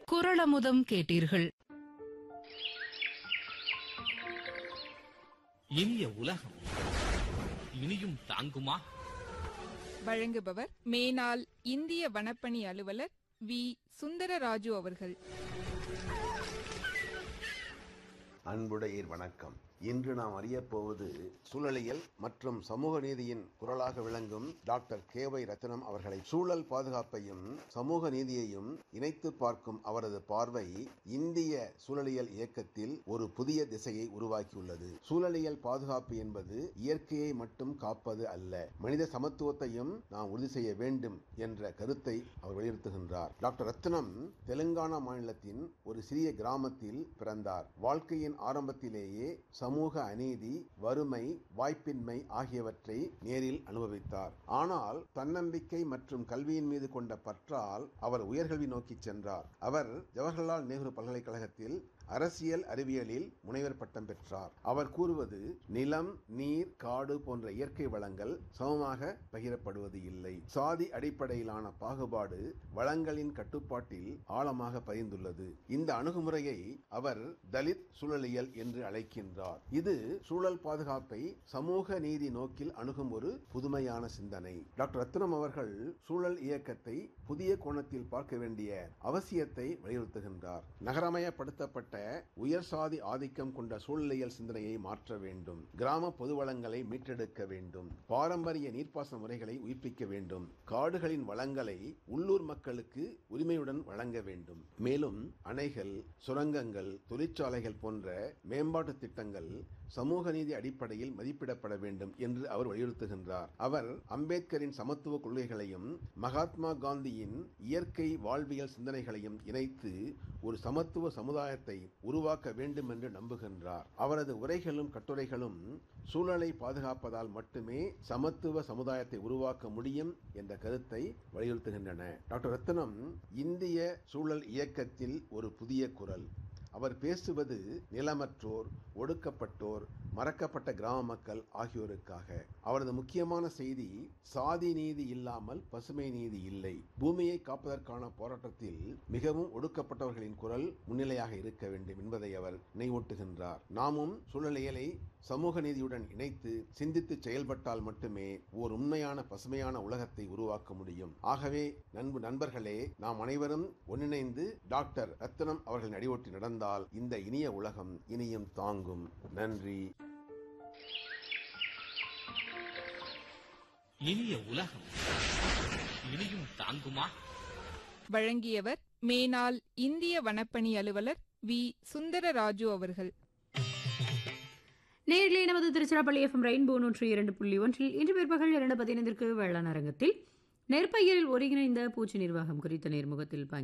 குரளமுதம் கேட்டீர்கள் இனிய உலகம் இனியும் தாங்குமா வழங்குபவர் மேனாள் இந்திய வனப்பணி அலுவலர் வி சுந்தரராஜு அவர்கள் அன்புடையீர் வணக்கம் இன்று நாம் அறியப் போவது சூழலியல் மற்றும் சமூக நீதியின் குரலாக விளங்கும் டாக்டர் கே வை ரத்னம் அவர்களை சூழல் பாதுகாப்பையும் சமூக நீதியையும் இணைத்து பார்க்கும் அவரது பார்வை இந்திய சூழலியல் இயக்கத்தில் ஒரு புதிய திசையை உருவாக்கியுள்ளது சூழலியல் பாதுகாப்பு என்பது இயற்கையை மட்டும் காப்பது அல்ல மனித சமத்துவத்தையும் நாம் உறுதி செய்ய வேண்டும் என்ற கருத்தை அவர் வலியுறுத்துகின்றார் டாக்டர் ரத்னம் தெலுங்கானா மாநிலத்தின் ஒரு சிறிய கிராமத்தில் பிறந்தார் வாழ்க்கையின் ஆரம்பத்திலேயே சமூக அநீதி வறுமை வாய்ப்பின்மை ஆகியவற்றை நேரில் அனுபவித்தார் ஆனால் தன்னம்பிக்கை மற்றும் கல்வியின் மீது கொண்ட பற்றால் அவர் உயர்கல்வி நோக்கி சென்றார் அவர் ஜவஹர்லால் நேரு பல்கலைக்கழகத்தில் அரசியல் அறிவியலில் முனைவர் பட்டம் பெற்றார் அவர் கூறுவது நிலம் நீர் காடு போன்ற இயற்கை வளங்கள் சமமாக பகிரப்படுவது இல்லை சாதி அடிப்படையிலான பாகுபாடு வளங்களின் கட்டுப்பாட்டில் ஆழமாக பதிந்துள்ளது இந்த அணுகுமுறையை அவர் தலித் சூழலியல் என்று அழைக்கின்றார் இது சூழல் பாதுகாப்பை சமூக நீதி நோக்கில் அணுகும் ஒரு புதுமையான சிந்தனை டாக்டர் ரத்னம் அவர்கள் சூழல் இயக்கத்தை புதிய கோணத்தில் பார்க்க வேண்டிய அவசியத்தை வலியுறுத்துகின்றார் நகரமயப்படுத்தப்பட்ட உயர் சாதி ஆதிக்கம் கொண்ட சூழலியல் சிந்தனையை மாற்ற வேண்டும் கிராம பொது வளங்களை மீட்டெடுக்க வேண்டும் பாரம்பரிய நீர்ப்பாசன முறைகளை உயிர்ப்பிக்க வேண்டும் காடுகளின் வளங்களை உள்ளூர் மக்களுக்கு உரிமையுடன் வழங்க வேண்டும் மேலும் அணைகள் சுரங்கங்கள் தொழிற்சாலைகள் போன்ற மேம்பாட்டு திட்டங்கள் சமூக நீதி அடிப்படையில் மதிப்பிடப்பட வேண்டும் என்று அவர் வலியுறுத்துகின்றார் அவர் அம்பேத்கரின் சமத்துவ கொள்கைகளையும் மகாத்மா காந்தியின் இயற்கை வாழ்வியல் சிந்தனைகளையும் இணைத்து ஒரு சமத்துவ சமுதாயத்தை உருவாக்க வேண்டும் என்று நம்புகின்றார் அவரது உரைகளும் கட்டுரைகளும் சூழலை பாதுகாப்பதால் மட்டுமே சமத்துவ சமுதாயத்தை உருவாக்க முடியும் என்ற கருத்தை வலியுறுத்துகின்றன டாக்டர் ரத்னம் இந்திய சூழல் இயக்கத்தில் ஒரு புதிய குரல் அவர் பேசுவது நிலமற்றோர் ஒடுக்கப்பட்டோர் மறக்கப்பட்ட கிராம மக்கள் ஆகியோருக்காக அவரது முக்கியமான செய்தி சாதி நீதி இல்லாமல் பசுமை நீதி இல்லை பூமியை காப்பதற்கான போராட்டத்தில் மிகவும் ஒடுக்கப்பட்டவர்களின் குரல் முன்னிலையாக இருக்க வேண்டும் என்பதை அவர் நினைவூட்டுகின்றார் நாமும் சூழலியலை சமூக நீதியுடன் இணைத்து சிந்தித்து செயல்பட்டால் மட்டுமே ஓர் உண்மையான பசுமையான உலகத்தை உருவாக்க முடியும் ஆகவே நண்பு நண்பர்களே நாம் அனைவரும் ஒன்றிணைந்து டாக்டர் ரத்னம் அவர்களின் அடிவொட்டி நடந்தால் இந்த இனிய உலகம் இனியும் தாங்கும் நன்றி இனிய உலகம் இனியும் தாங்குமா வழங்கியவர் மேனாள் இந்திய வனப்பணி அலுவலர் வி சுந்தரராஜு அவர்கள் நேர்களே நமது திருச்சிராப்பள்ளி எஃப்எம் ரெயின்போ நூற்றி இரண்டு புள்ளி ஒன்றில் இன்று பிற்பகல் இரண்டு பதினைந்திற்கு வேளாண் அரங்கத்தில் நெற்பயிரில் ஒருங்கிணைந்த பூச்சி நிர்வாகம் குறித்த நேர்முகத்தில் பங்கேற்று